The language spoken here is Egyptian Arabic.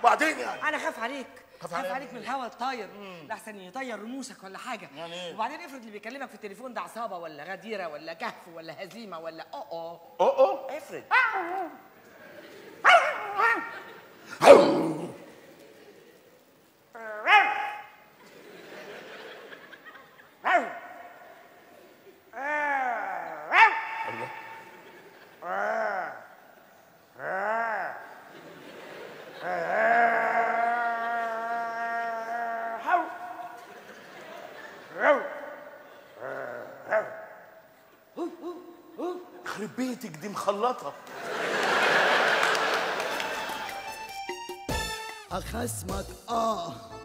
وبعدين يعني انا خاف عليك خاف خاف عليا عليك من الهوا الطاير لحسن يطير رموشك ولا حاجه يعني إيه؟ وبعدين افرض اللي بيكلمك في التليفون ده عصابه ولا غديره ولا كهف ولا هزيمه ولا اه اه اوه اوه افرض يخرب بيتك دي مخلطه اخصمك اه